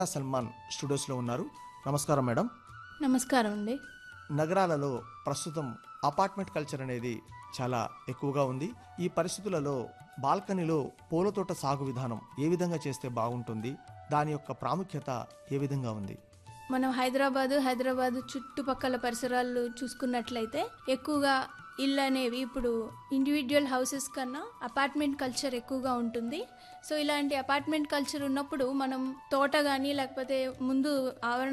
సల్మాన్ స్టూడియోస్లో ఉన్నారు నమస్కారం మేడం నమస్కారం అండి నగరాలలో ప్రస్తుతం అపార్ట్మెంట్ కల్చర్ అనేది చాలా ఎక్కువగా ఉంది ఈ పరిస్థితులలో బాల్కనీలో పూల తోట సాగు విధానం ఏ విధంగా చేస్తే బాగుంటుంది దాని యొక్క ప్రాముఖ్యత ఏ విధంగా ఉంది మనం హైదరాబాదు హైదరాబాదు చుట్టుపక్కల పరిసరాలు చూసుకున్నట్లయితే ఎక్కువగా ఇల్లు అనేవి ఇప్పుడు ఇండివిజువల్ హౌసెస్ కన్నా అపార్ట్మెంట్ కల్చర్ ఎక్కువగా ఉంటుంది సో ఇలాంటి అపార్ట్మెంట్ కల్చర్ ఉన్నప్పుడు మనం తోట కానీ లేకపోతే ముందు ఆవరణ